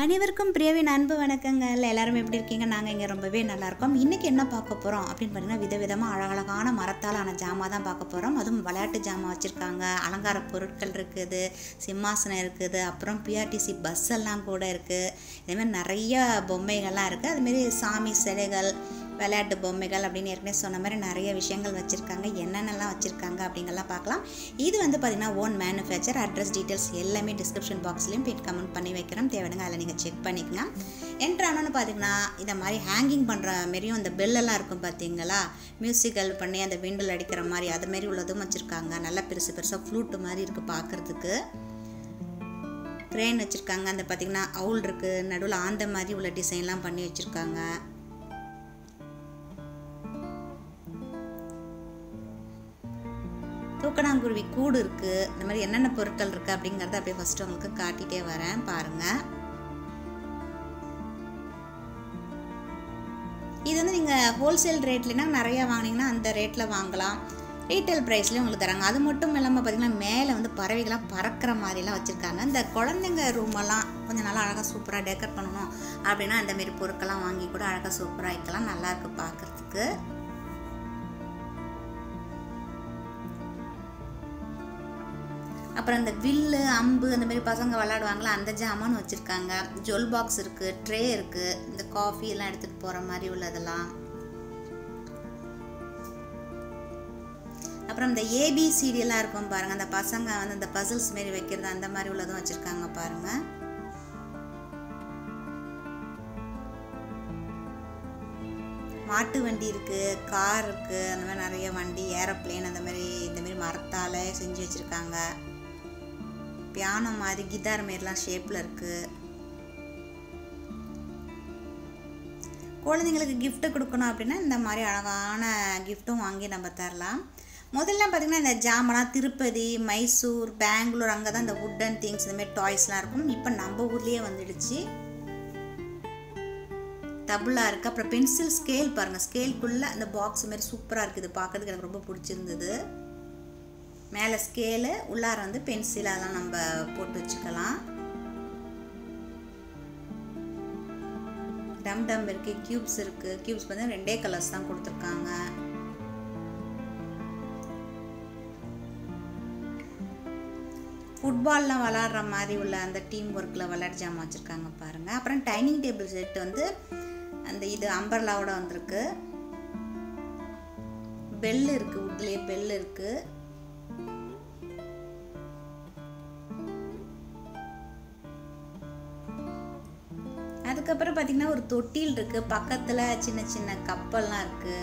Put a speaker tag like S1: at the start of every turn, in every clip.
S1: அனைவருக்கும் பிரியவின் அன்பு வணக்கங்கள் எல்லாரும் எப்படி இருக்கீங்க நாங்கள் இங்கே ரொம்பவே நல்லா இருக்கோம் இன்றைக்கி என்ன பார்க்க போகிறோம் அப்படின்னு பார்த்தீங்கன்னா விதவிதமாக அழகழகான மரத்தால் ஆன ஜாமா தான் பார்க்க போகிறோம் அதுவும் விளையாட்டு ஜாமான் வச்சுருக்காங்க அலங்கார பொருட்கள் இருக்குது சிம்மாசனம் இருக்குது அப்புறம் பிஆர்டிசி பஸ் எல்லாம் கூட இருக்குது இதேமாதிரி நிறைய பொம்மைகள்லாம் இருக்குது அதுமாரி சாமி சிலைகள் விளையாட்டு பொம்மைகள் அப்படின்னு ஏற்கனவே சொன்ன மாதிரி நிறைய விஷயங்கள் வச்சுருக்காங்க என்னென்னலாம் வச்சுருக்காங்க அப்படிங்கலாம் பார்க்கலாம் இது வந்து பார்த்திங்கன்னா ஓன் மேனுஃபேக்சர் அட்ரஸ் டீட்டெயில்ஸ் எல்லாமே டிஸ்கிரிப்ஷன் பாக்ஸ்லேயும் பின் கமெண்ட் பண்ணி வைக்கிறோம் தேவையான அதில் நீங்கள் செக் பண்ணிக்கங்க என்ட்ரானோன்னு பார்த்தீங்கன்னா இந்த மாதிரி ஹேங்கிங் பண்ணுற மாரியும் இந்த பெல்லெல்லாம் இருக்கும் பார்த்தீங்களா மியூசிக்கல் பண்ணி அந்த விண்டில் அடிக்கிற மாதிரி அது மாரி உள்ளதும் வச்சுருக்காங்க நல்லா பெருசு பெருசாக ஃப்ளூட்டு மாதிரி இருக்குது பார்க்குறதுக்கு க்ரேன் வச்சுருக்காங்க அந்த பார்த்திங்கன்னா அவுல் இருக்குது நடுவில் ஆந்த மாதிரி உள்ள டிசைன்லாம் பண்ணி வச்சுருக்காங்க தூக்கணாங்குருவி கூடு இருக்குது இந்த மாதிரி என்னென்ன பொருட்கள் இருக்குது அப்படிங்கிறத அப்படியே ஃபஸ்ட்டு உங்களுக்கு காட்டிகிட்டே வரேன் பாருங்கள் இது வந்து நீங்கள் ஹோல்சேல் ரேட்லனா நிறையா வாங்கினீங்கன்னா அந்த ரேட்டில் வாங்கலாம் ரீட்டைல் ப்ரைஸ்லேயும் உங்களுக்கு தராங்க அது மட்டும் இல்லாமல் பார்த்திங்கன்னா மேலே வந்து பறவைகள்லாம் பறக்கிற மாதிரிலாம் வச்சுருக்காங்க இந்த குழந்தைங்க ரூமெல்லாம் கொஞ்சம் நல்லா அழகாக சூப்பராக டெக்கர் பண்ணணும் அப்படின்னா அந்தமாரி பொருட்கள்லாம் வாங்கி கூட அழகாக சூப்பராக வைக்கலாம் நல்லாயிருக்கு பார்க்குறதுக்கு அப்புறம் இந்த வில்லு அம்பு அந்த மாதிரி பசங்க விளாடுவாங்களா அந்த ஜாமான் வச்சுருக்காங்க ஜுவல் பாக்ஸ் இருக்குது ட்ரே இருக்குது இந்த காஃபி எல்லாம் எடுத்துகிட்டு போகிற மாதிரி உள்ளதெல்லாம் அப்புறம் இந்த ஏபிசிடி எல்லாம் இருக்கும் பாருங்கள் அந்த பசங்க வந்து இந்த பசில்ஸ் மாரி வைக்கிறது அந்த மாதிரி உள்ளதும் வச்சுருக்காங்க பாருங்கள் மாட்டு வண்டி இருக்குது கார் இருக்குது அந்த மாதிரி நிறைய வண்டி ஏரோப்ளேன் அந்த மாதிரி இந்த மாதிரி மரத்தால் செஞ்சு வச்சுருக்காங்க பியானோ மாதிரி கிட்டார் மாரிலாம் ஷேப்பில் இருக்குது குழந்தைங்களுக்கு கிஃப்ட்டு கொடுக்கணும் அப்படின்னா இந்த மாதிரி அழகான கிஃப்ட்டும் வாங்கி நம்ம தரலாம் முதல்ல பார்த்திங்கன்னா இந்த ஜாமெல்லாம் திருப்பதி மைசூர் பெங்களூர் அங்கே தான் இந்த வுட்டன் திங்ஸ் இந்த மாதிரி டாய்ஸ்லாம் இருக்கும் இப்போ நம்ம ஊர்லேயே வந்துடுச்சு தபுளாக இருக்குது அப்புறம் பென்சில் ஸ்கேல் பாருங்கள் ஸ்கேல்குள்ளே அந்த பாக்ஸ் மாதிரி சூப்பராக இருக்குது பார்க்கறதுக்கு எனக்கு ரொம்ப பிடிச்சிருந்தது மேலே ஸ்கேலு உள்ளார வந்து பென்சில் அதெல்லாம் நம்ம போட்டு வச்சுக்கலாம் டம் டம் இருக்குது க்யூப்ஸ் இருக்குது க்யூப்ஸ் வந்து ரெண்டே கலர்ஸ் தான் கொடுத்துருக்காங்க ஃபுட்பால்லாம் விளாட்ற மாதிரி உள்ள அந்த டீம் ஒர்க்கில் விளையாட்டு ஜாமான் வச்சுருக்காங்க பாருங்கள் அப்புறம் டைனிங் டேபிள் செட் வந்து அந்த இது அம்பர்லாவோட வந்திருக்கு பெல் இருக்குது உட்லேயே பெல் இருக்குது அதுக்கப்புறம் பார்த்திங்கன்னா ஒரு தொட்டில் இருக்குது பக்கத்தில் சின்ன சின்ன கப்பல்லாம் இருக்குது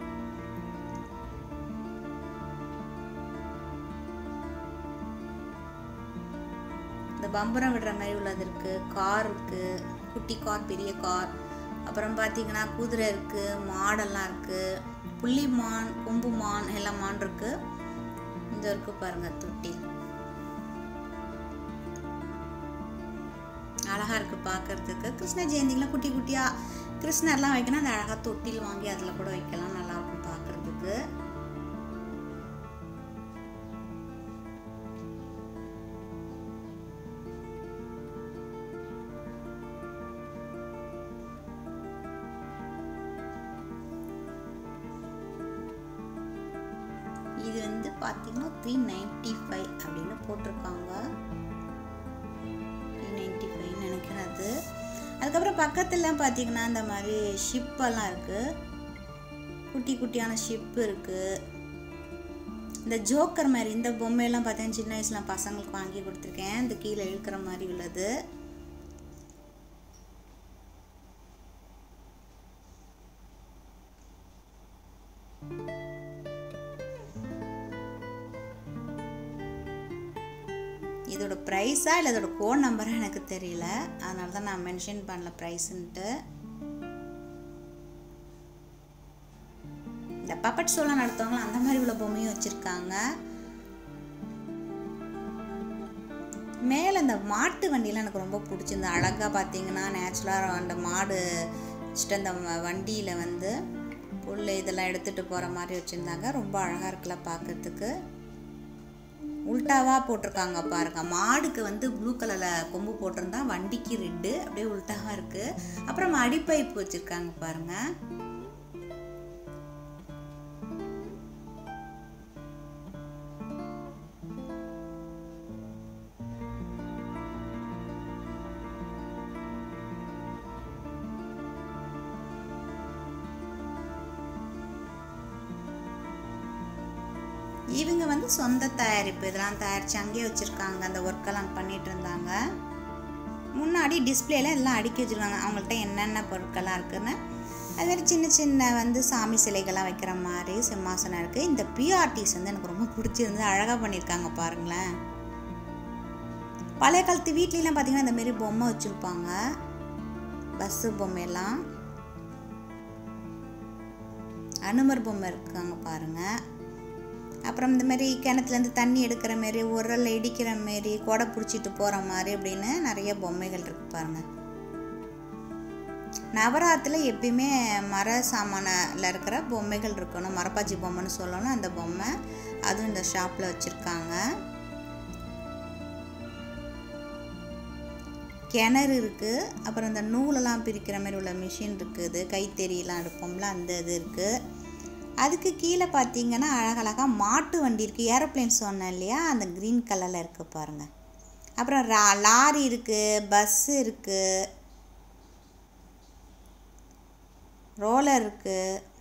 S1: இந்த பம்பரம் விடுற மாதிரி உள்ளது இருக்குது கார் இருக்குது குட்டி கார் பெரிய கார் அப்புறம் பார்த்தீங்கன்னா குதிரை இருக்குது மாடெல்லாம் இருக்குது புள்ளி மான் கொம்பு மான் எல்லாம் மான் இருக்குது இந்த இருக்குது பாருங்கள் தொட்டில் அழகாக இருக்குது பார்க்குறதுக்கு கிருஷ்ண ஜெயந்திலாம் குட்டி குட்டியாக கிருஷ்ணர்லாம் வைக்கணும் அந்த அழகாக தொட்டில் வாங்கி அதில் கூட வைக்கலாம் நல்லாயிருக்கும் பார்க்குறதுக்கு இது வந்து பார்த்தீங்கன்னா த்ரீ நைன்டி ஃபைவ் அப்படின்னு போட்டிருக்காங்க த்ரீ நைன்டி ஃபைவ் நினைக்கிறது அதுக்கப்புறம் பக்கத்தில் பார்த்தீங்கன்னா இந்த மாதிரி ஷிப்பெல்லாம் இருக்குது குட்டி குட்டியான ஷிப் இருக்குது இந்த ஜோக்கர் மாதிரி இந்த பொம்மையெல்லாம் பார்த்தீங்கன்னா சின்ன வயசில் பசங்களுக்கு வாங்கி கொடுத்துருக்கேன் இந்த கீழே இழுக்கிற மாதிரி உள்ளது இதோட ப்ரைஸா இல்லை இதோட கோட் நம்பராக எனக்கு தெரியல அதனால தான் நான் மென்ஷன் பண்ணல ப்ரைஸுன்ட்டு இந்த பப்பட் ஷோலாம் நடத்துவாங்களா அந்த மாதிரி உள்ள பொம்மையும் வச்சுருக்காங்க மேலே அந்த மாட்டு வண்டியெலாம் எனக்கு ரொம்ப பிடிச்சிருந்து அழகாக பார்த்தீங்கன்னா நேச்சுரலாக அந்த மாடு வச்சுட்டு அந்த வண்டியில் வந்து புல் இதெல்லாம் எடுத்துகிட்டு போகிற மாதிரி வச்சுருந்தாங்க ரொம்ப அழகாக இருக்குல்ல பார்க்குறதுக்கு உல்டாவாக போட்டிருக்காங்க பாருங்க மாடுக்கு வந்து ப்ளூ கலரில் கொம்பு போட்டிருந்தா வண்டிக்கு ரெட்டு அப்படியே உல்டாவாக இருக்குது அப்புறம் அடிப்பைப்பு வச்சுருக்காங்க பாருங்கள் இவங்க வந்து சொந்த தயாரிப்பு இதெல்லாம் தயாரித்து அங்கேயே வச்சுருக்காங்க அந்த ஒர்க்கெல்லாம் பண்ணிட்டு இருந்தாங்க முன்னாடி டிஸ்பிளேல எல்லாம் அடுக்கி வச்சுருக்காங்க அவங்கள்ட்ட என்னென்ன பொருட்கள்லாம் இருக்குன்னு அது மாதிரி சின்ன சின்ன வந்து சாமி சிலைகள்லாம் வைக்கிற மாதிரி சிம்மாசனம் இருக்குது இந்த பிஆர்டிஸ் வந்து எனக்கு ரொம்ப பிடிச்சிருந்து அழகாக பண்ணியிருக்காங்க பாருங்களேன் பழைய காலத்து வீட்லலாம் பார்த்தீங்கன்னா இந்த மாரி பொம்மை வச்சுருப்பாங்க பஸ்ஸு பொம்மையெல்லாம் அனுமர் பொம்மை இருக்காங்க பாருங்கள் அப்புறம் இந்த மாதிரி கிணத்துலேருந்து தண்ணி எடுக்கிற மாரி உரல் இடிக்கிற மாரி கொடை பிடிச்சிட்டு போகிற மாதிரி அப்படின்னு நிறைய பொம்மைகள் இருக்கு பாருங்க நவராத்தில் எப்பயுமே மர சாமானில் இருக்கிற பொம்மைகள் இருக்கணும் மரப்பாச்சி பொம்மைன்னு சொல்லணும் அந்த பொம்மை அதுவும் இந்த ஷாப்பில் வச்சுருக்காங்க கிணறு இருக்குது அப்புறம் இந்த நூலெல்லாம் பிரிக்கிற மாதிரி உள்ள மிஷின் இருக்குது கைத்தறியெல்லாம் எடுப்போம்ல அந்த இது இருக்குது அதுக்கு கீழே பார்த்தீங்கன்னா அழகழகாக மாட்டு வண்டி இருக்குது ஏரோப்ளேன் சொன்னேன் இல்லையா அந்த க்ரீன் கலரில் இருக்குது பாருங்கள் அப்புறம் ரா லாரி இருக்குது பஸ்ஸு இருக்குது ரோலர் இருக்குது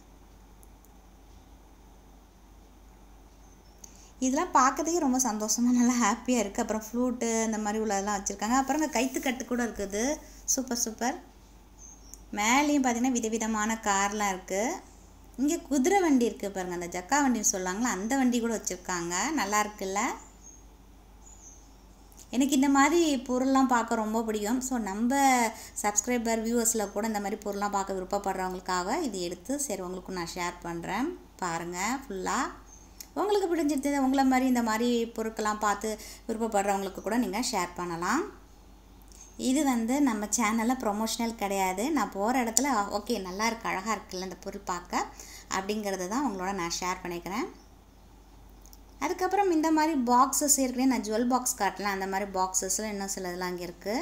S1: இதெல்லாம் பார்க்கறதுக்கே ரொம்ப சந்தோஷமாக நல்லா ஹாப்பியாக இருக்குது அப்புறம் ஃப்ளூட்டு அந்த மாதிரி உள்ளதெல்லாம் வச்சுருக்காங்க அப்புறம் இங்கே கைத்துக்கட்டு கூட இருக்குது சூப்பர் சூப்பர் மேலேயும் பார்த்தீங்கன்னா விதவிதமான கார்லாம் இருக்குது இங்கே குதிரை வண்டி இருக்குது பாருங்கள் அந்த ஜக்கா வண்டின்னு சொல்லுவாங்களா அந்த வண்டி கூட வச்சுருக்காங்க நல்லா இருக்குல்ல எனக்கு இந்த மாதிரி பொருள்லாம் பார்க்க ரொம்ப பிடிக்கும் ஸோ நம்ம சப்ஸ்கிரைபர் வியூவர்ஸில் கூட இந்த மாதிரி பொருள்லாம் பார்க்க விருப்பப்படுறவங்களுக்காக இது எடுத்து சரி உங்களுக்கும் நான் ஷேர் பண்ணுறேன் பாருங்கள் ஃபுல்லாக உங்களுக்கு பிடிச்சிருந்தது உங்களை மாதிரி இந்த மாதிரி பொருட்கள்லாம் பார்த்து விருப்பப்படுறவங்களுக்கு கூட நீங்கள் ஷேர் பண்ணலாம் இது வந்து நம்ம சேனலில் ப்ரொமோஷனல் கிடையாது நான் போகிற இடத்துல ஓகே நல்லா இருக்கு அழகாக இருக்குல்ல இந்த பொருள் பார்க்க அப்படிங்கிறத தான் உங்களோட நான் ஷேர் பண்ணிக்கிறேன் அதுக்கப்புறம் இந்த மாதிரி பாக்ஸஸ் ஏற்கனவே நான் ஜுவல் பாக்ஸ் காட்டலாம் அந்த மாதிரி பாக்ஸஸில் இன்னும் சில இதெல்லாம் அங்கே இருக்குது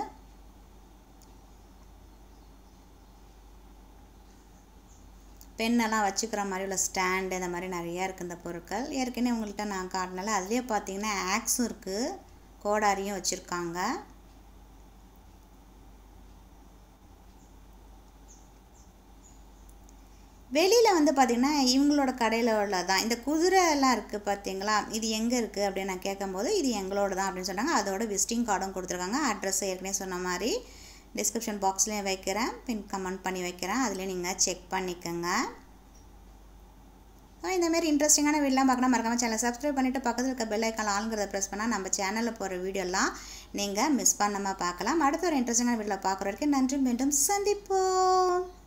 S1: பெண்ணெல்லாம் வச்சுக்கிற மாதிரி உள்ள ஸ்டாண்டு இந்த மாதிரி நிறையா இருக்குது இந்த பொருட்கள் ஏற்கனவே உங்கள்கிட்ட நான் காட்டினால அதுலேயே பார்த்தீங்கன்னா ஆக்ஸும் இருக்குது கோடாரியும் வச்சுருக்காங்க வெளியில் வந்து பார்த்திங்கன்னா இவங்களோட கடையில் உள்ளதான் இந்த குதிரை எல்லாம் இருக்குது பார்த்தீங்களா இது எங்கே இருக்குது அப்படின்னு நான் கேட்கும்போது இது எங்களோட தான் அப்படின்னு சொன்னாங்க அதோட விசிட்டிங் கார்டும் கொடுத்துருக்காங்க அட்ரஸ் ஏற்கனவே சொன்ன மாதிரி டிஸ்கிரிப்ஷன் பாக்ஸ்லேயும் வைக்கிறேன் பின் கமெண்ட் பண்ணி வைக்கிறேன் அதுலேயும் நீங்கள் செக் பண்ணிக்கோங்க இந்தமாரி இன்ட்ரெஸ்டிங்கான வீடியோலாம் பார்க்கணும் மறக்காமல் சேனலை சப்ஸ்கிரைப் பண்ணிவிட்டு பக்கத்தில் இருக்க பெல் ஐக்கான் ஆளுங்கிறத ப்ரெஸ் பண்ணால் நம்ம சேனலில் போகிற வீடியோலாம் நீங்கள் மிஸ் பண்ணாமல் பார்க்கலாம் அடுத்த ஒரு இன்ட்ரெஸ்டிங்கான வீடியோவில் பார்க்குற வரைக்கும் நன்றி மீண்டும் சந்திப்போம்